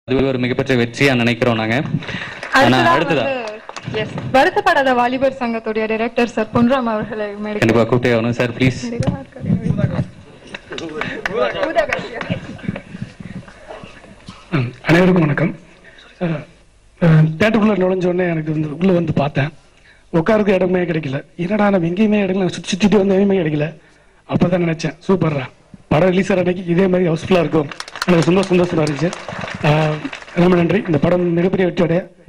அது ஒரு மிகப்பெரிய வெற்றியா நினைக்கிறோம் நாங்க ஆனா அடுத்ததா அடுத்ததா வந்து, yes, வருத்தப்படாத வாலிபர் சங்கத்துடைய டைரக்டர் சார் பொன்ராம் அவர்களை மேடைக்கு கண்டிப்பா கூப்பிட்டே ஆகணும் சார் ப்ளீஸ் ஊதகத்தியா. ம், அனைவருக்கும் வணக்கம் தேட்டருக்குள்ள நுழைஞ்ச உடனே எனக்கு வந்து உள்ள வந்து பார்த்தேன் உட்காருக்கு இடமே கிடைக்கல என்னடா நம்ம எங்கேயுமே கிடைக்கல சுற்றி சுற்றிட்டு வந்து எதுவுமே கிடைக்கல அப்பதான் நினைச்சேன் சூப்பர்ரா படம் ரிலீஸ் ஆகிற அன்னைக்கு இதே மாதிரி ஹவுஸ்ஃபுல்லாக இருக்கும் எனக்கு சந்தோஷம் சந்தோஷமா இருந்துச்சு அஹ், ரொம்ப நன்றி இந்த படம் மிகப்பெரிய வெற்றியோட